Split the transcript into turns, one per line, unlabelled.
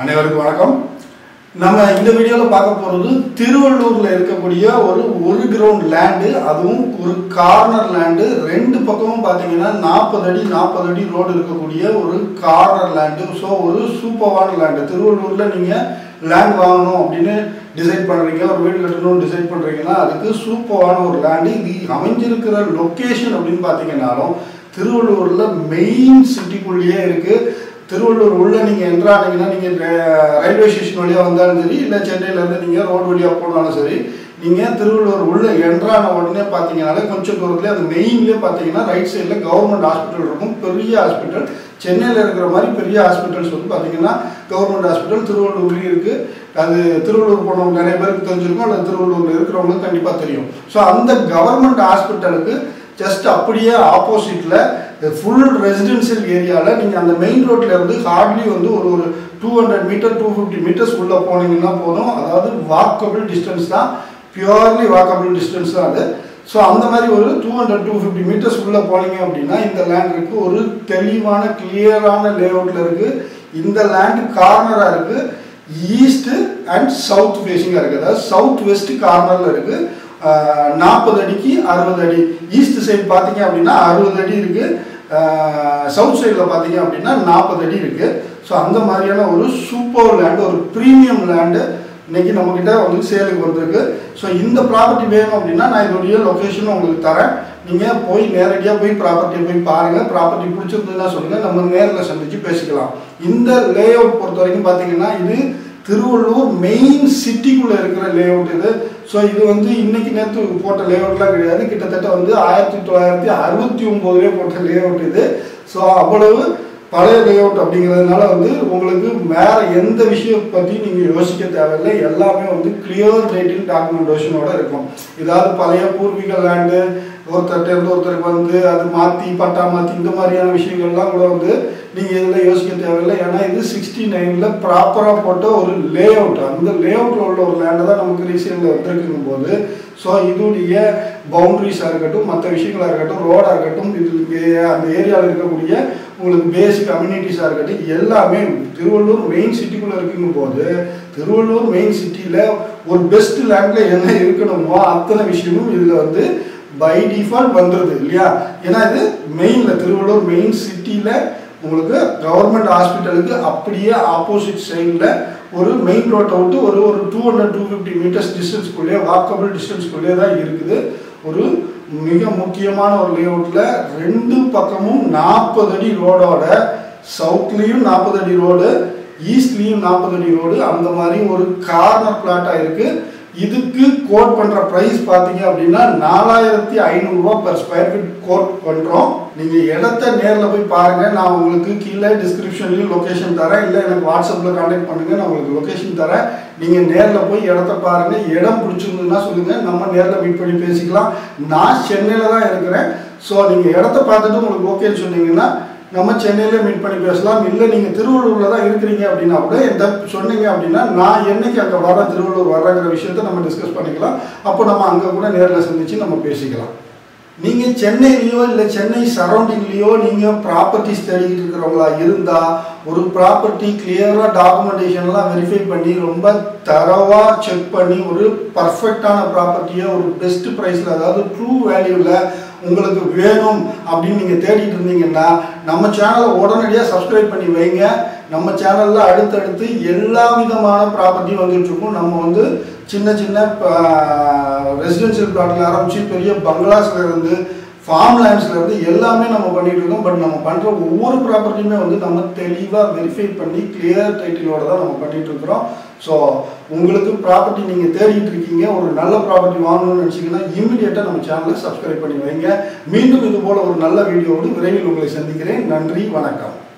அனைவருக்கும் வணக்கம் நம்ம இந்த வீடியோவில் பார்க்க போகிறது திருவள்ளூரில் இருக்கக்கூடிய ஒரு ஒரு கிரவுண்ட் லேண்டு அதுவும் ஒரு கார்னர் லேண்டு ரெண்டு பக்கமும் பார்த்தீங்கன்னா நாற்பது அடி நாற்பது அடி ரோடு இருக்கக்கூடிய ஒரு கார்னர் லேண்டு ஸோ ஒரு சூப்பரான லேண்டு திருவள்ளூரில் நீங்கள் லேண்ட் வாங்கணும் அப்படின்னு டிசைட் பண்ணுறீங்க ஒரு வீடு கட்டணும்னு டிசைட் பண்ணுறீங்கன்னா அதுக்கு சூப்பரான ஒரு லேண்டு இது அமைஞ்சிருக்கிற லொக்கேஷன் அப்படின்னு பார்த்தீங்கன்னாலும் திருவள்ளூரில் மெயின் சிட்டிக்குள்ளேயே இருக்குது திருவள்ளூர் உள்ள நீங்கள் என்ட்ரானீங்கன்னா நீங்கள் ரயில்வே ஸ்டேஷன் வழியாக வந்தாலும் சரி இல்லை சென்னையிலேருந்து நீங்கள் ரோடு வழியாக போனாலும் சரி நீங்கள் திருவள்ளூர் உள்ள என்ட்ரான உடனே பார்த்தீங்கனாலே கொஞ்சம் தூரத்துலேயே அது மெயின்லேயே பார்த்தீங்கன்னா ரைட் சைடில் கவர்மெண்ட் ஹாஸ்பிட்டல் இருக்கும் பெரிய ஹாஸ்பிட்டல் சென்னையில் இருக்கிற மாதிரி பெரிய ஹாஸ்பிட்டல்ஸ் வந்து பார்த்தீங்கன்னா கவர்மெண்ட் ஹாஸ்பிட்டல் திருவள்ளூர்லேயும் இருக்குது அது திருவள்ளூர் போனவங்க நிறைய பேருக்கு தெரிஞ்சிருக்கும் அல்லது திருவள்ளூரில் இருக்கிறவங்களுக்கு கண்டிப்பாக தெரியும் ஸோ அந்த கவர்மெண்ட் ஹாஸ்பிட்டலுக்கு ஜஸ்ட் அப்படியே ஆப்போசிட்டில் ஃபுல் ரெசிடென்ஷியல் ஏரியாவில் நீங்கள் அந்த மெயின் ரோட்ல இருந்து ஹார்ட்லி வந்து ஒரு ஒரு two hundred meter two fifty meters உள்ளே போனீங்கன்னா போதும் அதாவது வாக்கபிள் டிஸ்டன்ஸ் தான் பியூர்லி வாக்கபிள் டிஸ்டன்ஸ் தான் அது ஸோ அந்த மாதிரி ஒரு two hundred two fifty meters உள்ளே போனீங்க அப்படின்னா இந்த லேண்ட் இருக்குது ஒரு தெளிவான கிளியரான லேஅவுட்டில் இருக்குது இந்த லேண்ட் கார்னராக இருக்குது ஈஸ்ட்டு அண்ட் சவுத் ஃபேஸிங்காக இருக்குது அதாவது சவுத் வெஸ்ட் கார்னரில் இருக்குது நாற்பது அடிக்கு அறுபது அடி ஈஸ்ட் சைடு பார்த்தீங்க அப்படின்னா அறுபது அடி இருக்குது சவுத் சைடில் பார்த்தீங்க அப்படின்னா நாற்பது அடி இருக்குது ஸோ அந்த மாதிரியான ஒரு சூப்பர் லேண்டு ஒரு ப்ரீமியம் லேண்டு இன்னைக்கு நம்மக்கிட்ட வந்து சேலுக்கு வந்திருக்கு ஸோ இந்த ப்ராப்பர்ட்டி வேணும் அப்படின்னா நான் இதோடைய லொக்கேஷனும் உங்களுக்கு தரேன் நீங்கள் போய் நேரடியாக போய் ப்ராப்பர்ட்டியை போய் பாருங்கள் ப்ராப்பர்ட்டி பிடிச்சிருந்ததுன்னா சொல்லுங்கள் நம்ம நேரில் சந்தித்து பேசிக்கலாம் இந்த லே அவுட் பொறுத்த வரைக்கும் பார்த்தீங்கன்னா இது திருவள்ளூர் மெயின் சிட்டிக்குள்ளே இருக்கிற லே அவுட் இது ஸோ இது வந்து இன்னைக்கு நேற்று போட்ட லே அவுட்லாம் கிடையாது கிட்டத்தட்ட வந்து ஆயிரத்தி தொள்ளாயிரத்தி அறுபத்தி ஒம்போதுலேயே போட்ட லே அவுட் இது ஸோ அவ்வளவு பழைய லே அவுட் அப்படிங்கிறதுனால வந்து உங்களுக்கு வேற எந்த விஷயம் பற்றி நீங்கள் யோசிக்க தேவையில்லை எல்லாமே வந்து கிளியர் ரைட்டிங் டாக்குமெண்டேஷனோட இருக்கும் ஏதாவது பழைய பூர்வீக லேண்டு ஒருத்தர்கிட்ட இருந்து ஒருத்தருக்கு வந்து அது மாற்றி பட்டா மாற்றி இந்த மாதிரியான விஷயங்கள்லாம் கூட வந்து நீங்கள் இதில் யோசிக்க தேவையில்லை ஏன்னா இது சிக்ஸ்டி நைனில் ப்ராப்பராக போட்ட ஒரு லே அவுட் அந்த லே அவுட்டில் உள்ள ஒரு லேண்டை தான் நமக்கு ரீசேலில் வந்திருக்குங்கும் போது ஸோ இதோடைய பவுண்ட்ரிஸாக இருக்கட்டும் மற்ற விஷயங்களாக இருக்கட்டும் ரோடாக இருக்கட்டும் இது அந்த ஏரியாவில் இருக்கக்கூடிய உங்களுக்கு பேசிக் கம்யூனிட்டிஸாக இருக்கட்டும் எல்லாமே திருவள்ளூர் மெயின் சிட்டிக்குள்ளே இருக்குங்கும் போது திருவள்ளூர் மெயின் சிட்டியில் ஒரு பெஸ்ட் லேண்டில் என்ன இருக்கணுமோ அத்தனை விஷயமும் இதில் வந்து பை டிஃபால்ட் வந்துடுது இல்லையா ஏன்னா இது மெயினில் திருவள்ளூர் மெயின் சிட்டியில் உங்களுக்கு கவர்மெண்ட் ஹாஸ்பிட்டலுக்கு அப்படியே ஆப்போசிட் சைடில் ஒரு மெயின் ரோட்டை விட்டு ஒரு ஒரு two hundred two fifty meters டிஸ்டன்ஸ்குள்ளேயே வாக்கபிள் டிஸ்டன்ஸ்குள்ளேயே தான் இருக்குது ஒரு மிக முக்கியமான ஒரு லேஅவுட்டில் ரெண்டு பக்கமும் நாற்பது அடி ரோடோட சவுத்லேயும் நாற்பது அடி ரோடு ஈஸ்ட்லேயும் நாற்பது அடி ரோடு அந்த மாதிரி ஒரு கார்னர் பிளாட்டாக இருக்குது இதுக்கு கோட் பண்ணுற ப்ரைஸ் பார்த்தீங்க அப்படின்னா நாலாயிரத்தி ஐநூறுரூவா பர் ஸ்கொயர் ஃபீட் கோட் பண்ணுறோம் நீங்கள் இடத்த நேரில் போய் பாருங்கள் நான் உங்களுக்கு கீழே டிஸ்கிரிப்ஷன்லையும் லொக்கேஷன் தரேன் இல்லை எனக்கு வாட்ஸ்அப்பில் கான்டாக்ட் பண்ணுங்கள் நான் உங்களுக்கு லொக்கேஷன் தரேன் நீங்கள் நேரில் போய் இடத்த பாருங்கள் இடம் பிடிச்சிருந்ததுன்னா சொல்லுங்கள் நம்ம நேரில் மீட் பண்ணி பேசிக்கலாம் நான் சென்னையில் தான் இருக்கிறேன் ஸோ நீங்கள் இடத்த பார்த்துட்டு உங்களுக்கு ஓகேன்னு சொன்னீங்கன்னா நம்ம சென்னையில மீட் பண்ணி பேசலாம் இல்லை நீங்கள் திருவள்ளூரில் தான் இருக்கிறீங்க அப்படின்னா கூட எந்த சொன்னீங்க அப்படின்னா நான் என்னைக்கு அங்கே வர திருவள்ளூர் வர்றங்கிற விஷயத்த நம்ம டிஸ்கஸ் பண்ணிக்கலாம் அப்போ நம்ம அங்கே கூட நேரில் சந்திச்சு நம்ம பேசிக்கலாம் நீங்கள் சென்னையிலையோ இல்லை சென்னை சரௌண்டிங்லேயோ நீங்கள் ப்ராப்பர்ட்டிஸ் தேடிக்கிட்டு இருக்கிறவங்களா இருந்தால் ஒரு ப்ராப்பர்ட்டி கிளியராக டாக்குமெண்டேஷன்லாம் வெரிஃபை பண்ணி ரொம்ப தரவாக செக் பண்ணி ஒரு பர்ஃபெக்டான ப்ராப்பர்ட்டியை ஒரு பெஸ்ட் ப்ரைஸில் அதாவது ட்ரூ வேல்யூவில் உங்களுக்கு வேணும் அப்படின்னு நீங்கள் தேடிட்டு இருந்தீங்கன்னா நம்ம சேனலை உடனடியாக சப்ஸ்கிரைப் பண்ணி வைங்க நம்ம சேனலில் அடுத்தடுத்து எல்லா விதமான ப்ராப்பர்ட்டியும் வந்துட்டுருக்கும் நம்ம வந்து சின்ன சின்ன ரெசிடென்ஷியல் பிளாட்டில் ஆரம்பித்து பெரிய பங்களாஸ்ல இருந்து ஃபார்ம் லேண்ட்ஸ்ல இருந்து எல்லாமே நம்ம பண்ணிட்டு இருக்கோம் பட் நம்ம பண்ணுற ஒவ்வொரு ப்ராப்பர்ட்டியுமே வந்து நம்ம தெளிவாக வெரிஃபை பண்ணி கிளியர் டைட்டிலோட தான் நம்ம பண்ணிட்டு இருக்கிறோம் ஸோ உங்களுக்கு ப்ராப்பர்ட்டி நீங்கள் தேடிட்டு இருக்கீங்க ஒரு நல்ல ப்ராப்பர்ட்டி வாங்கணும்னு நினச்சிங்கன்னா இமீடியட்டாக நம்ம சேனலை சப்ஸ்கிரைப் பண்ணி வைங்க மீண்டும் இது போல் ஒரு நல்ல வீடியோவோடு விரைவில் உங்களை சந்திக்கிறேன் நன்றி வணக்கம்